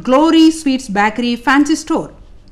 glory sweets bakery fancy store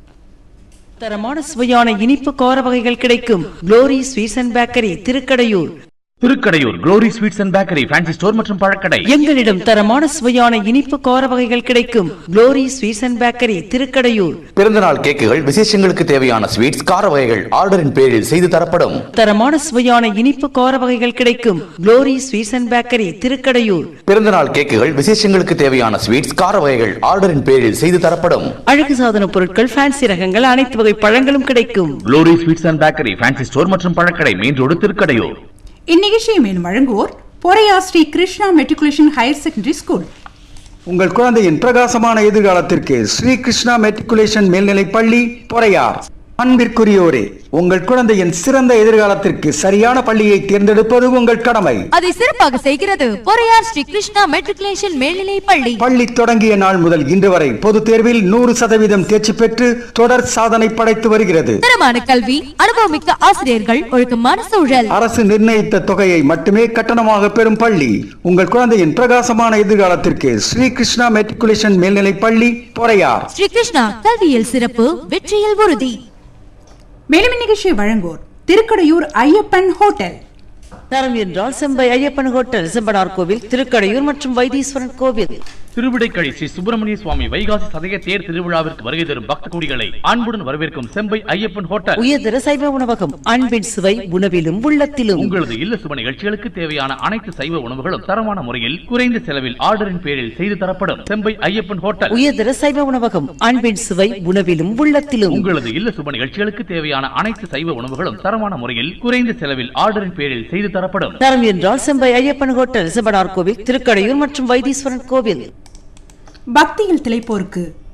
தரமான சுவையான இனிப்பு கார வகைகள் கிடைக்கும் glory sweets and bakery Thirukkadaiyur Thirukkadaiyur glory sweets and bakery fancy store மற்றும் பழக்கடை எங்களிடம் தரமான சுவையான இனிப்பு கார வகைகள் கிடைக்கும் glory sweets and bakery Thirukkadaiyur பிறந்தநாள் கேக்குகள் விசேஷங்களுக்கு தேவையான ஸ்வீட்ஸ் கார வகைகள் ஆர்டரின் பேரில் செய்து தரப்படும் தரமான சுவையான இனிப்பு கார வகைகள் கிடைக்கும் glory sweets and bakery Thirukkadaiyur பிறந்தநாள் கேக்குகள் விசேஷங்களுக்கு தேவையான ஸ்வீட்ஸ் கார வகைகள் ஆர்டரின் பேரில் செய்து தரப்படும் அழகு சாதன பொருட்கள் ஃபேன்சி ரகங்கள் அனைத்து வகை பழங்களும் கிடைக்கும் glory sweets and bakery fancy store மற்றும் பழக்கடை மெயின் ரோடு திருக்கடையூர் இந்நிகழ்ச்சியை மேலும் வழங்குவோர் Poraiyar Sri Krishna matriculation higher secondary school உங்கள் குழந்தையின் பிரகாசமான எதிர்காலத்திற்கு ஸ்ரீ கிருஷ்ணா மெட்ரிகுலேஷன் மேல்நிலைப் பள்ளி பொறையார் அன்பிற்குரியோரே உங்கள் குழந்தையின் சிறந்த எதிர்காலத்திற்கு சரியான பள்ளியை தேர்ந்தெடுப்பது உங்கள் கடமை அதை சிறப்பாக செய்கிறது பொறையார் ஸ்ரீ கிருஷ்ணா மெட்ரிகுலேஷன் மேல்நிலை பள்ளி பள்ளி தொடங்கிய நாள் முதல் இன்று வரை பொதுத் தேர்வில் நூறு சதவீதம் தேர்ச்சி பெற்று தொடர் சாதனை படைத்து வருகிறது தரமான கல்வி அனுபவமிக்க ஆசிரியர்கள் ஒழுக்கமான சூழல் அரசு நிர்ணயித்த தொகையை மட்டுமே கட்டணமாக பெறும் பள்ளி உங்கள் குழந்தையின் பிரகாசமான எதிர்காலத்திற்கு ஸ்ரீ கிருஷ்ணா மெட்ரிகுலேஷன் மேல்நிலைப் பள்ளி பொறையார் ஸ்ரீ கிருஷ்ணா கல்வியில் சிறப்பு வெற்றியில் உறுதி மேலும் இந்நிகழ்ச்சியை வழங்குவோர் திருக்கடையூர் ஐயப்பன் ஹோட்டல் தரம் என்றால் செம்பை ஐயப்பன் ஹோட்டல் செம்பனார் கோவில் திருக்கடையூர் மற்றும் வைத்தீஸ்வரன் கோவில் திருவிடைக்கழி ஸ்ரீ சுப்பிரமணிய சுவாமி வைகாசி சதய தேர் திருவிழாவிற்கு வருகை தரும் பக்த குடிகளை அன்புடன் வரவேற்கும் செம்பை ஐயப்பன் ஹோட்டல் உயர்தர சைவ உணவகம் அன்பின் சுவை உணவிலும் உள்ளத்திலும் உங்களது இல்ல சுப நிகழ்ச்சிகளுக்கு தேவையான அனைத்து சைவ உணவுகளும் தரமான முறையில் குறைந்த செலவில் ஆர்டரின் பேரில் செய்து தரப்படும் செம்பை ஐயப்பன் ஹோட்டல் உயர்தர சைவ உணவகம் அன்பின் சுவை உணவிலும் உள்ளத்திலும் உங்களது இல்ல சுப நிகழ்ச்சிகளுக்கு தேவையான அனைத்து சைவ உணவுகளும் தரமான முறையில் குறைந்த செலவில் ஆர்டரின் பேரில் செய்து தரப்படும் தரம் என்றால் செம்பை ஐயப்பன் ஹோட்டல் செம்பனார் கோவில் திருக்கடையூர் மற்றும் வைத்தீஸ்வரன் கோவில் பக்தியில் திளைப்போருக்கு